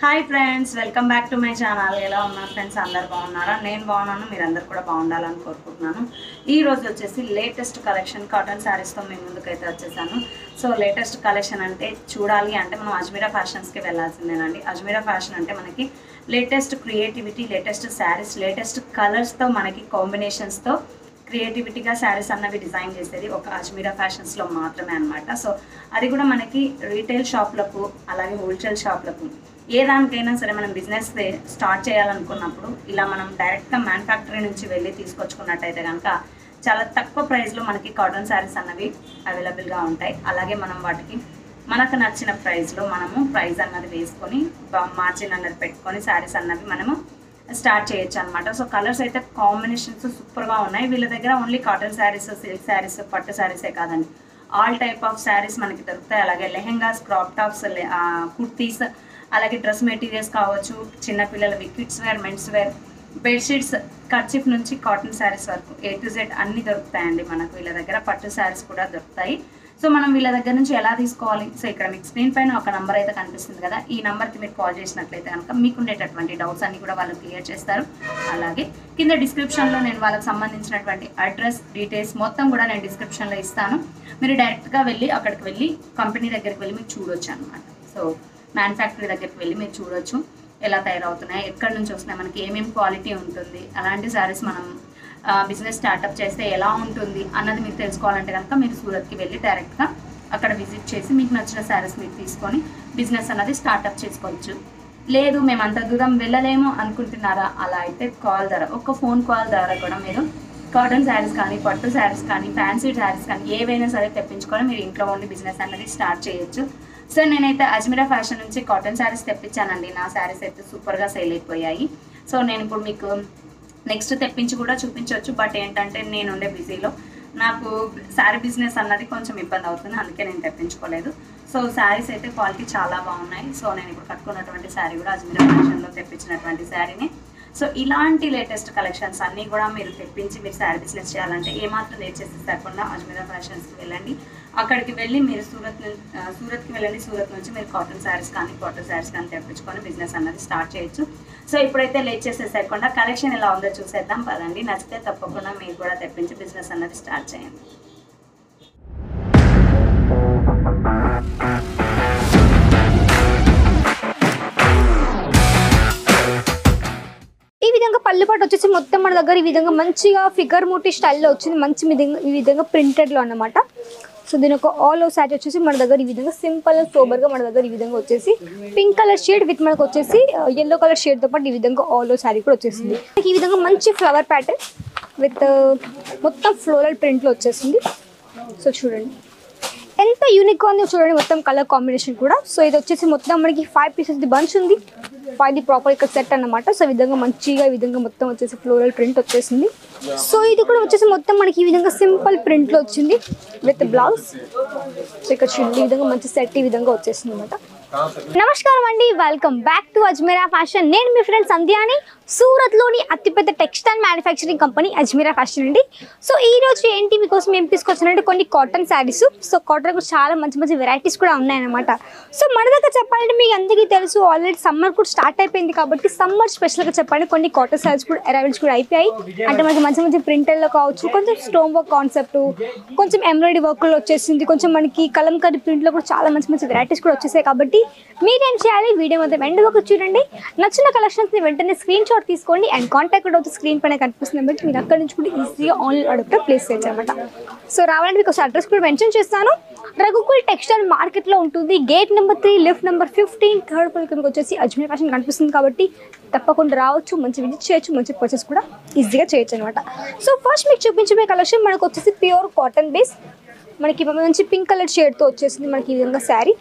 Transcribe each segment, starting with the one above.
hi friends welcome back to my channel ఎలా ఉన్నారు friends అందరు బాగున్నారా నేను బాగున్నాను మీరు అందరు కూడా బాగుండాలని కోరుకుంటున్నాను ఈ రోజు వచ్చేసి లేటెస్ట్ కలెక్షన్ కాటన్ శారీస్తో మీ ముందుకైతే వచ్చేసాను సో లేటెస్ట్ కలెక్షన్ అంటే చూడాలి అంటే మనం అజ్మీరా ఫ్యాషన్స్కి వెళ్ళాల్సిందేనండి అజ్మీరా ఫ్యాషన్ అంటే మనకి latest creativity latest sarees latest కలర్స్తో మనకి కాంబినేషన్స్తో క్రియేటివిటీగా శారీస్ అన్నవి డిజైన్ చేసేది ఒక అజ్మీరా ఫ్యాషన్స్లో మాత్రమే అన్నమాట సో అది కూడా మనకి రీటైల్ షాప్లకు అలాగే హోల్సేల్ షాప్లకు ఏ దానికైనా సరే మనం బిజినెస్ స్టార్ట్ చేయాలనుకున్నప్పుడు ఇలా మనం డైరెక్ట్గా మ్యానుఫ్యాక్టరీ నుంచి వెళ్ళి తీసుకొచ్చుకున్నట్టయితే కనుక చాలా తక్కువ ప్రైస్లో మనకి కాటన్ శారీస్ అన్నవి అవైలబుల్గా ఉంటాయి అలాగే మనం వాటికి మనకు నచ్చిన ప్రైస్లో మనము ప్రైస్ అన్నది వేసుకొని మార్జిన్ అన్నది పెట్టుకొని శారీస్ అన్నవి మనము స్టార్ట్ చేయొచ్చు అనమాట సో కలర్స్ అయితే కాంబినేషన్స్ సూపర్గా ఉన్నాయి వీళ్ళ దగ్గర only cotton sarees silk sarees పట్టు శారీసే కాదండి ఆల్ టైప్ ఆఫ్ శారీస్ మనకి దొరుకుతాయి అలాగే లెహెంగాస్ క్రాప్ టాప్స్ కుర్తీస్ అలాగే డ్రెస్ మెటీరియల్స్ కావచ్చు చిన్నపిల్లలవి kids wear men's wear bedsheets kerchief నుంచి కాటన్ శారీస్ వరకు ఏ టు జెడ్ అన్ని దొరుకుతాయండి మనకు వీళ్ళ దగ్గర పట్టు శారీస్ కూడా దొరుకుతాయి సో మనం వీళ్ళ దగ్గర నుంచి ఎలా తీసుకోవాలి సో ఇక్కడ మీకు స్క్రీన్ పైన ఒక నంబర్ అయితే కనిపిస్తుంది కదా ఈ నెంబర్కి మీరు కాల్ చేసినట్లయితే కనుక మీకు ఉండేటటువంటి డౌట్స్ అన్ని కూడా వాళ్ళు క్లియర్ చేస్తారు అలాగే కింద డిస్క్రిప్షన్లో నేను వాళ్ళకి సంబంధించినటువంటి అడ్రస్ డీటెయిల్స్ మొత్తం కూడా నేను డిస్క్రిప్షన్లో ఇస్తాను మీరు డైరెక్ట్గా వెళ్ళి అక్కడికి వెళ్ళి కంపెనీ దగ్గరికి వెళ్ళి మీరు చూడొచ్చు అనమాట సో మ్యానుఫ్యాక్టరీ దగ్గరికి వెళ్ళి మీరు చూడొచ్చు ఎలా తయారవుతున్నాయి ఎక్కడి నుంచి వస్తున్నాయి మనకి ఏమేమి క్వాలిటీ ఉంటుంది అలాంటి శారీస్ మనం బిజినెస్ స్టార్ట్అప్ చేస్తే ఎలా ఉంటుంది అన్నది మీరు తెలుసుకోవాలంటే కనుక మీరు సూరత్కి వెళ్ళి డైరెక్ట్గా అక్కడ విజిట్ చేసి మీకు నచ్చిన శారీస్ మీరు తీసుకొని బిజినెస్ అన్నది స్టార్ట్అప్ చేసుకోవచ్చు లేదు మేము అంత దూరం వెళ్ళలేము అనుకుంటున్నారా అలా అయితే కాల్ ద్వారా ఒక ఫోన్ కాల్ ద్వారా కూడా మీరు కాటన్ శారీస్ కానీ పట్టు శారీస్ కానీ ఫ్యాన్సీ శారీస్ కానీ ఏవైనా సరే తెప్పించుకొని మీరు ఇంట్లో ఉండి బిజినెస్ అన్నది స్టార్ట్ చేయొచ్చు సో నేనైతే అజ్మీరా ఫ్యాషన్ నుంచి కాటన్ శారీస్ తెప్పించానండి నా శారీస్ అయితే సూపర్గా సేల్ అయిపోయాయి సో నేను ఇప్పుడు మీకు నెక్స్ట్ తెప్పించి కూడా చూపించవచ్చు బట్ ఏంటంటే నేను ఉండే బిజీలో నాకు శారీ బిజినెస్ అన్నది కొంచెం ఇబ్బంది అవుతుంది అందుకే నేను తెప్పించుకోలేదు సో శారీస్ అయితే క్వాలిటీ చాలా బాగున్నాయి సో నేను ఇప్పుడు కట్టుకున్నటువంటి శారీ కూడా అజ్మీరా ఫ్యాషన్లో తెప్పించినటువంటి శారీని సో ఇలాంటి లేటెస్ట్ కలెక్షన్స్ అన్నీ కూడా మీరు తెప్పించి మీరు శారీ బిజినెస్ చేయాలంటే ఏమాత్రం లేట్ చేసి తప్పకుండా అజ్మీరా ఫ్యాషన్స్కి వెళ్ళండి అక్కడికి వెళ్ళి మీరు సూరత్ నుంచి సూరత్కి వెళ్ళండి సూరత్ నుంచి మీరు కాటన్ శారీస్ కానీ కాటన్ శారీస్ కానీ తెప్పించుకొని బిజినెస్ అన్నది స్టార్ట్ చేయొచ్చు సో ఇప్పుడైతే లేట్ చేసేసకుండా కలెక్షన్ ఎలా ఉందో చూసేద్దాం పదండి నచ్చితే తప్పకుండా మీరు కూడా తెప్పించి బిజినెస్ అన్నది స్టార్ట్ చేయండి ఈ విధంగా పళ్ళుపాటు వచ్చేసి మొత్తం మన దగ్గర ఈ విధంగా మంచిగా ఫిగర్ మూటి స్టైల్లో వచ్చింది మంచి విధంగా ఈ విధంగా ప్రింటెడ్లో అన్నమాట సో దీని ఒక ఆల్ ఓవర్ శారీ వచ్చేసి మన దగ్గర ఈ విధంగా సింపుల్ అండ్ సోబర్గా మన దగ్గర ఈ విధంగా వచ్చేసి పింక్ కలర్ షేడ్ విత్ మనకు వచ్చేసి ఎల్లో కలర్ షేడ్తో పాటు ఈ విధంగా ఆల్ ఓవర్ శారీ కూడా వచ్చేసింది మనకి ఈ విధంగా మంచి ఫ్లవర్ ప్యాటర్న్ విత్ మొత్తం ఫ్లోరల్ ప్రింట్లో వచ్చేసింది సో చూడండి ఎంత యూనిక్ ఉంది చూడండి మొత్తం కలర్ కాంబినేషన్ కూడా సో ఇది వచ్చేసి మొత్తం మనకి ఫైవ్ పీసెస్ ది బంచ్ ఉంది ఫైవ్ ది ప్రాపర్ ఇక్కడ సెట్ అన్నమాట సో ఈ విధంగా మంచిగా ఈ విధంగా మొత్తం వచ్చేసి ఫ్లోరల్ ప్రింట్ వచ్చేసింది సో ఇది కూడా వచ్చేసి మొత్తం మనకి ఈ విధంగా సింపుల్ ప్రింట్లో వచ్చింది విత్ బ్లౌజ్ సో ఇక్కడ చూడండి ఈ విధంగా మంచి సెట్ ఈ విధంగా వచ్చేసింది అనమాట నమస్కారం అండి welcome back to Ajmera fashion నేను మీ ఫ్రెండ్ సంధ్యాని సూరత్లోని అతిపెద్ద textile manufacturing company Ajmera fashion అండి సో ఈ రోజు ఏంటి మీకోసం ఏం తీసుకొచ్చానంటే కొన్ని కాటన్ శారీస్ సో కాటన్ కూడా చాలా మంచి మంచి వెరైటీస్ కూడా ఉన్నాయన్నమాట సో మన దగ్గర చెప్పాలంటే మీకు అందరికీ తెలుసు ఆల్రెడీ సమ్మర్ కూడా స్టార్ట్ అయిపోయింది కాబట్టి సమ్మర్ స్పెషల్గా చెప్పండి కొన్ని కాటన్ శారీస్ కూడా అరైవల్స్ కూడా అయిపోయాయి అంటే మనకి మంచి మంచి ప్రింటర్లో కావచ్చు కొంచెం స్టోన్ వర్క్ కాన్సెప్ట్ కొంచెం ఎంబ్రాయిడరీ వర్క్లో వచ్చేసింది కొంచెం మనకి కలంకరీ ప్రింట్లో కూడా చాలా మంచి మంచి వెరైటీస్ కూడా వచ్చేసాయి కాబట్టి మీరేం చేయాలి వీడియో మొత్తం ఎండ్ వరకు చూడండి నచ్చిన కలెక్షన్స్ని వెంటనే స్క్రీన్ షాట్ తీసుకోండి అండ్ కాంటాక్ట్ కూడా అవుతుంది స్క్రీన్ పైన కనిపిస్తుంది బట్టి మీరు అక్కడ నుంచి కూడా ఈజీగా ఆన్లైన్ ఆర్డర్ ప్లేస్ చేయొచ్చు అనమాట సో రావాలంటే మీకు అడ్రస్ కూడా మెన్షన్ చేస్తాను రఘుకుల్ టెక్స్టైల్ మార్కెట్లో ఉంటుంది gate number three lift number fifteen third ఫ్లోర్కి మీకు వచ్చేసి అజ్మీర్ ఫ్యాషన్ కనిపిస్తుంది కాబట్టి తప్పకుండా రావచ్చు మంచి విజిట్ చేయొచ్చు మంచి పర్చేస్ కూడా ఈజీగా చేయొచ్చు అనమాట సో ఫస్ట్ మీకు చూపించే కలెక్షన్ మనకు వచ్చేసి ప్యూర్ కాటన్ బేస్ మనకి మంచి పింక్ కలర్ షేడ్తో వచ్చేసింది మనకి ఈ విధంగా శారీ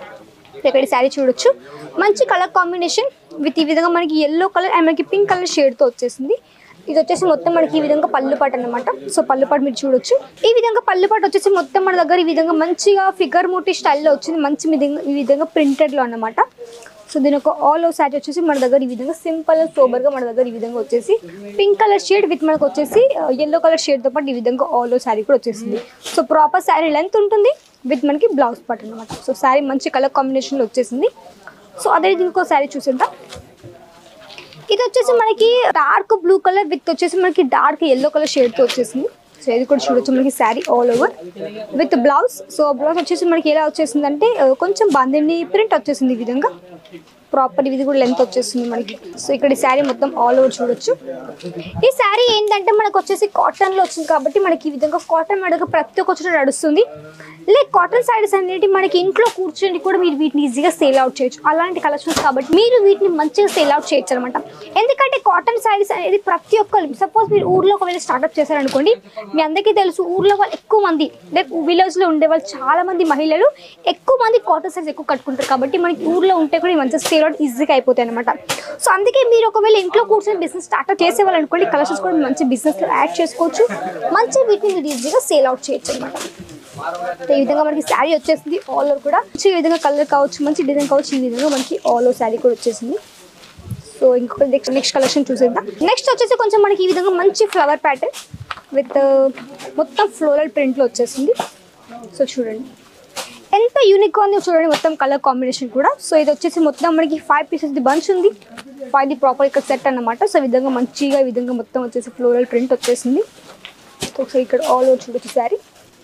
ఇక్కడ శారీ చూడొచ్చు మంచి కలర్ కాంబినేషన్ విత్ ఈ విధంగా మనకి ఎల్లో కలర్ అండ్ మనకి పింక్ కలర్ షేడ్తో వచ్చేసింది ఇది వచ్చేసి మొత్తం మనకి ఈ విధంగా పళ్ళుపాటు అనమాట సో పళ్ళుపాటు మీరు చూడొచ్చు ఈ విధంగా పళ్ళుపాటు వచ్చేసి మొత్తం మన దగ్గర ఈ విధంగా మంచిగా ఫిగర్ మూటి స్టైల్లో వచ్చింది మంచి విధంగా ఈ విధంగా ప్రింటెడ్లో అన్నమాట సో దీని ఒక ఆల్ ఓవర్ శారీ వచ్చేసి మన దగ్గర ఈ విధంగా సింపుల్ అండ్ సోబర్గా మన దగ్గర ఈ విధంగా వచ్చేసి పింక్ కలర్ షేడ్ విత్ మనకు వచ్చేసి ఎల్లో కలర్ షేడ్తో పాటు ఈ విధంగా ఆల్ ఓవర్ శారీ కూడా వచ్చేసింది సో ప్రాపర్ శారీ లెంత్ ఉంటుంది విత్ మనకి బ్లౌజ్ పార్ట్ అనమాట సో శారీ మంచి కలర్ కాంబినేషన్లో వచ్చేసింది సో అదే ఇంకో శారీ చూసేద్దాం ఇది వచ్చేసి మనకి డార్క్ బ్లూ కలర్ విత్ వచ్చేసి మనకి డార్క్ ఎల్లో కలర్ షేడ్ తో వచ్చేసింది సో ఇది కూడా చూడొచ్చు మనకి sari all over with blouse so blouse వచ్చేసి మనకి ఎలా వచ్చేసింది అంటే కొంచెం బందిని ప్రింట్ వచ్చేసింది ఈ విధంగా ప్రాపర్ ఇది కూడా లెంత్ వచ్చేసింది మనకి సో ఇక్కడ ఈ శారీ మొత్తం ఆల్ ఓవర్ చూడొచ్చు ఈ శారీ ఏంటంటే మనకు వచ్చేసి కాటన్ లో వచ్చింది కాబట్టి మనకి ఈ విధంగా కాటన్ మడగ ప్రతి ఒక్క చోట నడుస్తుంది లైక్ కాటన్ శారీస్ అనేవి మనకి ఇంట్లో కూర్చొని కూడా మీరు వీటిని ఈజీగా సేల్ అవుట్ చేయొచ్చు అలాంటి కలెక్షన్స్ కాబట్టి మీరు వీటిని మంచిగా సేల్ అవుట్ చేయొచ్చు అనమాట ఎందుకంటే కాటన్ శారీస్ అనేది ప్రతి ఒక్కరు సపోజ్ మీరు ఊర్లో ఒకవేళ స్టార్ట్అప్ చేశారనుకోండి మీ అందరికీ తెలుసు ఊర్లో వాళ్ళు ఎక్కువ మంది లైక్ విలేజ్ లో ఉండే వాళ్ళు చాలా మంది మహిళలు ఎక్కువ మంది కాటన్ శారీస్ ఎక్కువ కట్టుకుంటారు కాబట్టి మనకి ఊర్లో ఉంటే కూడా ఇవి మంచిగా సేల్ అవుట్ ఈజీగా అయిపోతాయి అనమాట సో అందుకే మీరు ఒకవేళ ఇంట్లో కూర్చొని బిజినెస్ స్టార్ట్అప్ చేసే వాళ్ళు అనుకోండి కలెక్షన్స్ కూడా మంచి బిజినెస్ లో యాడ్ చేసుకోవచ్చు మంచి వీటిని మీరు ఈజీగా సేల్ అవుట్ చేయొచ్చు అనమాట ఈ విధంగా మనకి శారీ వచ్చేసింది ఆల్ ఓవర్ కూడా మంచి ఈ విధంగా కలర్ కావచ్చు మంచి డిజైన్ కావచ్చు ఈ విధంగా మనకి ఆల్ ఓవర్ శారీ కూడా వచ్చేసింది సో ఇంకొక నెక్స్ట్ నెక్స్ట్ కలెక్షన్ చూసేద్దాం నెక్స్ట్ వచ్చేసి కొంచెం మనకి ఈ విధంగా మంచి ఫ్లవర్ ప్యాటర్న్ విత్ మొత్తం ఫ్లోరల్ ప్రింట్లో వచ్చేసింది సో చూడండి ఎంత యూనిక్ ఉంది చూడండి మొత్తం కలర్ కాంబినేషన్ కూడా సో ఇది వచ్చేసి మొత్తం మనకి ఫైవ్ పీసెస్ ది బంచ్ ఉంది ఫైవ్ ది ప్రాపర్ ఇక్కడ సెట్ అన్నమాట సో ఈ విధంగా మంచిగా ఈ విధంగా మొత్తం వచ్చేసి ఫ్లోరల్ ప్రింట్ వచ్చేసింది సో ఇక్కడ ఆల్ ఓవర్ చూడొచ్చు శారీ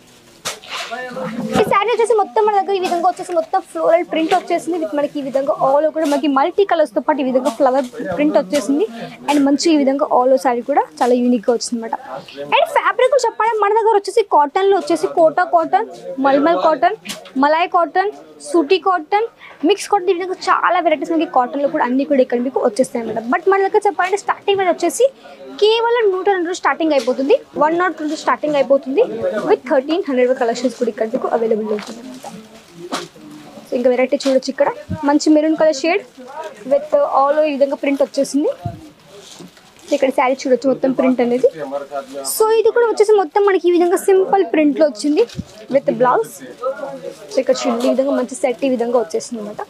ఈ శారీ వచ్చేసి మొత్తం మన దగ్గర ఈ విధంగా వచ్చేసి మొత్తం ఫ్లోరల్ ప్రింట్ వచ్చేసింది విత్ మనకి ఈ విధంగా ఆల్ కూడా మనకి మల్టీ కలర్స్ తో పాటు ఈ విధంగా ఫ్లవర్ ప్రింట్ వచ్చేసింది అండ్ మంచి ఈ విధంగా ఆల్ శారీ కూడా చాలా యూనిక్ గా వచ్చింది అనమాట అండ్ ఫ్యాబ్రిక్ చెప్పాలంటే మన దగ్గర వచ్చేసి కాటన్ లో వచ్చేసి కోటా కాటన్ మల్మల్ కాటన్ మలాయ్ కాటన్ సూటీ కాటన్ మిక్స్ కాటన్ ఈ విధంగా చాలా వెరైటీస్ మనకి కాటన్ లో కూడా అన్ని కూడా ఇక్కడ మీకు వచ్చేస్తాయి అనమాట బట్ మన దగ్గర చెప్పాలంటే స్టార్టింగ్ మీద వచ్చేసి కేవలం నూట రెండు స్టార్టింగ్ అయిపోతుంది వన్ నాట్ రెండు స్టార్టింగ్ అయిపోతుంది విత్ థర్టీన్ హండ్రెడ్ కలెక్షన్స్ కూడా ఇక్కడ మీకు అవైలబుల్ అవుతుంది సో ఇంకా వెరైటీ చూడొచ్చు ఇక్కడ మంచి maroon colour shade with all ఈ విధంగా ప్రింట్ వచ్చేసింది సో ఇక్కడ శారీ చూడొచ్చు మొత్తం ప్రింట్ అనేది సో ఇది కూడా వచ్చేసి మొత్తం మనకి ఈ విధంగా సింపుల్ ప్రింట్ లో వచ్చింది విత్ బ్లౌజ్ సో ఇక్కడ చూడండి ఈ విధంగా మంచి సెట్ ఈ విధంగా వచ్చేసింది అనమాట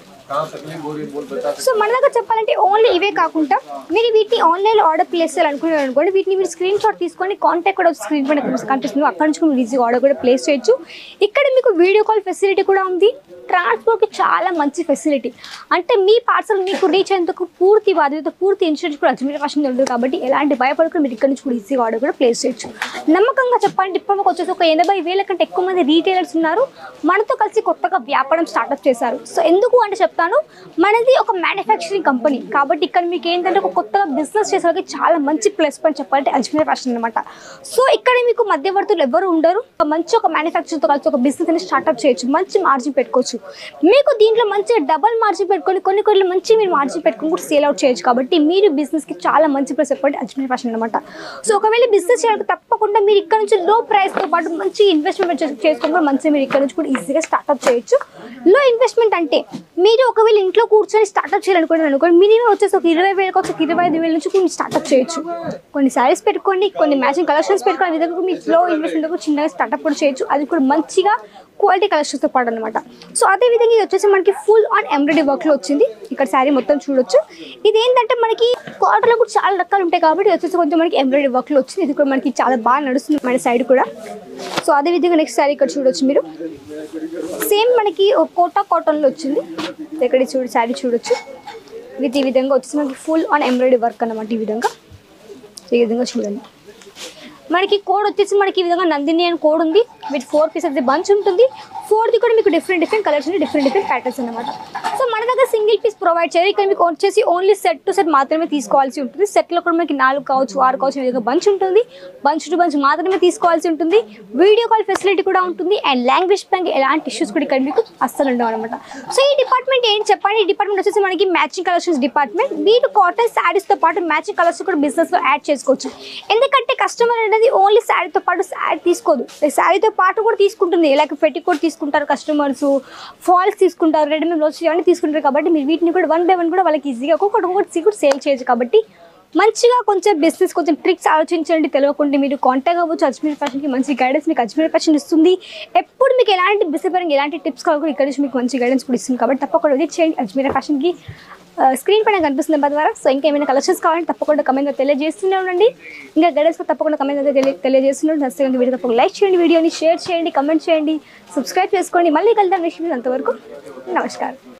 సో మన దగ్గర చెప్పాలంటే ఓన్లీ ఇవే కాకుండా మీరు వీటిని ఆన్లైన్ ఆర్డర్ ప్లేస్ చేయాలనుకున్నారు అనుకోండి వీటిని మీరు స్క్రీన్ షాట్ తీసుకొని కాంటాక్ట్ కూడా స్క్రీన్ పైన కనిపిస్తుంది అక్కడ నుంచి మీరు ఈజీగా ఆర్డర్ కూడా ప్లేస్ చేయొచ్చు ఇక్కడ మీకు వీడియో కాల్ ఫెసిలిటీ కూడా ఉంది ట్రాన్స్పోర్ట్కి చాలా మంచి ఫెసిలిటీ అంటే మీ పార్సల్ మీకు రీచ్ అయ్యేందుకు పూర్తి బాధ్యత పూర్తి ఇన్సూరెన్స్ కూడా అజ్మీర్ ఫ్యాషన్ ఉంటుంది కాబట్టి ఎలాంటి భయపడకుండా మీరు ఇక్కడ నుంచి కూడా ఈజీగా ఆర్డర్ కూడా ప్లేస్ చేయొచ్చు నమ్మకంగా చెప్పాలంటే ఇప్పుడు మాకు వచ్చేసి ఒక ఎనభై వేల కంటే ఎక్కువ మంది రీటైలర్స్ ఉన్నారు మనతో కలిసి కొత్తగా వ్యాపారం స్టార్ట్అప్ చేశారు సో ఎందుకు అంటే చెప్తాను మనది ఒక మ్యానుఫ్యాక్చరింగ్ కంపెనీ కాబట్టి ఇక్కడ మీకు ఏంటంటే ఒక కొత్తగా బిజినెస్ చేసే వాళ్ళకి చాలా మంచి ప్లస్ పాయింట్ చెప్పాలంటే అజ్మీర్ ఫ్యాషన్ అనమాట సో ఇక్కడ మీకు మధ్యవర్తులు ఎవరు ఉండరు ఒక మంచి ఒక మ్యానుఫ్యాక్చర్తో కలిసి ఒక బిజినెస్ అనేది స్టార్ట్అప్ చేయొచ్చు మంచి మార్జిన్ పెట్టుకోవచ్చు మీకు దీంట్లో మంచి డబల్ మార్జిన్ పెట్టుకొని కొన్ని కొన్ని మంచి మీరు మార్జిన్ పెట్టుకొని కూడా సేల్ అవుట్ చేయొచ్చు కాబట్టి మీరు బిజినెస్కి చాలా మంచి ప్లస్ చెప్పండి అజ్మీర్ ఫ్యాషన్ అనమాట సో ఒకవేళ బిజినెస్ చేయాలంటే తప్పకుండా మీరు ఇక్కడ నుంచి లో ప్రైస్తో పాటు మంచి ఇన్వెస్ట్మెంట్ చేసుకొని కూడా మంచిగా మీరు ఇక్కడ నుంచి కూడా ఈజీగా స్టార్ట్అప్ చేయొచ్చు లో ఇన్వెస్ట్మెంట్ అంటే మీరు ఒకవేళ ఇంట్లో కూర్చొని స్టార్ట్అప్ చేయాలనుకోండి అనుకోండి మినిమం వచ్చేసి ఒక ఇరవై వేలకు ఒక ఇరవై ఐదు వేల నుంచి కొన్ని స్టార్ట్అప్ చేయొచ్చు కొన్ని శారీస్ పెట్టుకోండి కొన్ని మ్యాచింగ్ కలెక్షన్స్ పెట్టుకోండి ఆ విధంగా మీకు లో ఇన్వెస్ట్మెంట్ కూడా చిన్నగా స్టార్ట్అప్ కూడా చేయొచ్చు అది కూడా మంచిగా క్వాలిటీ కలెక్షన్స్తో పాటు అనమాట సో అదే విధంగా ఇది వచ్చేసి మనకి ఫుల్ ఆన్ ఎంబ్రాయిడరీ వర్క్లో వచ్చింది ఇక్కడ శారీ మొత్తం చూడొచ్చు ఇది ఏంటంటే మనకి కాటన్లో కూడా చాలా రకాలు ఉంటాయి కాబట్టి ఇది వచ్చేసి కొంచెం మనకి ఎంబ్రాయిడరీ వర్క్లో వచ్చింది ఇది కూడా మనకి చాలా బాగా నడుస్తుంది మన సైడ్ కూడా సో అదే విధంగా నెక్స్ట్ శారీ ఇక్కడ చూడొచ్చు మీరు సేమ్ మనకి ఒక కోటా కాటన్లో వచ్చింది ఇక్కడ చూడు శారీ చూడొచ్చు విత్ ఈ విధంగా వచ్చేసి మనకి ఫుల్ ఆన్ ఎంబ్రాయిడరీ వర్క్ అన్నమాట ఈ విధంగా సో ఈ విధంగా చూడండి మనకి కోడ్ వచ్చేసి మనకి ఈ విధంగా నందిని అని కోడ్ ఉంది విత్ ఫోర్ పీసెస్ బంచ్ ఉంటుంది ఫోర్ది కూడా మీకు డిఫరెంట్ డిఫరెంట్ కలర్స్ ఉన్నాయి డిఫరెంట్ డిఫరెంట్ ప్యాటర్న్స్ అనమాట సో మన దగ్గర సింగిల్ పీస్ ప్రొవైడ్ చేయరు ఇక్కడ మీకు వచ్చేసి ఓన్లీ సెట్ టు సెట్ మాత్రమే తీసుకోవాల్సి ఉంటుంది సెట్లో కూడా మనకి నాలుగు కావచ్చు ఆరు కావచ్చు ఈ విధంగా బంచ్ ఉంటుంది బంచ్ టు బంచ్ మాత్రమే తీసుకోవాల్సి ఉంటుంది వీడియో కాల్ ఫెసిలిటీ కూడా ఉంటుంది అండ్ లాంగ్వేజ్ పరంగా ఎలాంటి ఇష్యూస్ కూడా ఇక్కడ మీకు అస్సలు ఉండవు అనమాట సో ఈ డిపార్ట్మెంట్ ఏంటి చెప్పండి ఈ డిపార్ట్మెంట్ వచ్చేసి మనకి మ్యాచింగ్ కలెక్షన్స్ డిపార్ట్మెంట్ వీటి కాటన్ శారీస్తో పాటు మ్యాచింగ్ కలర్స్ కూడా బిజినెస్లో యాడ్ చేసుకోవచ్చు ఎందుకంటే కస్టమర్ అనేది ఓన్లీ శారీతో పాటు శారీ తీసుకోదు శారీతో పాటు కూడా తీసుకుంటుంది లైక్ పెట్టి కూడా తీసుకుంటారు కస్టమర్స్ ఫాల్స్ తీసుకుంటారు రెడీమేడ్ బ్లౌజ్ ఇవన్నీ తీసుకుంటారు కాబట్టి మీరు వీటిని కూడా వన్ బై వన్ కూడా వాళ్ళకి ఈజీగా ఒక్కొక్కటి ఒక్కొక్కటి కూడా సేల్ చేయొచ్చు కాబట్టి మంచిగా కొంచెం బిజినెస్ కొంచెం ట్రిక్స్ ఆలోచించండి తెలియకుండా మీరు కాంటాక్ట్ అవ్వచ్చు అజ్మీర్ ఫ్యాషన్కి మంచి గైడెన్స్ మీకు అజ్మీర్ ఫ్యాషన్ ఇస్తుంది ఎప్పుడు మీకు ఎలాంటి బిజినెస్ పరంగా ఎలాంటి టిప్స్ కావాలి కూడా ఇక్కడ నుంచి మీకు మంచి గైడెన్స్ కూడా ఇస్తుంది కాబట్టి తప్పకుండా విజిట్ చేయండి అజ్మీర్ ఫ్యాషన్కి స్క్రీన్ పైన కనిపిస్తుంది నెంబర్ ద్వారా సో ఇంకా ఏమైనా కలెక్షన్స్ కావాలంటే తప్పకుండా కమెంట్ తెలియజేస్తూనే ఉండండి ఇంకా గైడెన్స్ తప్పకుండా కమెంట్ తెలియ తెలియజేస్తున్నాడు నచ్చితే వీడియో తప్పకుండా లైక్ చేయండి వీడియోని షేర్ చేయండి కమెంట్ చేయండి సబ్స్క్రైబ్ చేసుకోండి మళ్ళీ కలుద్దాం నెక్స్ట్ వీడియో అంతవరకు నమస్కారం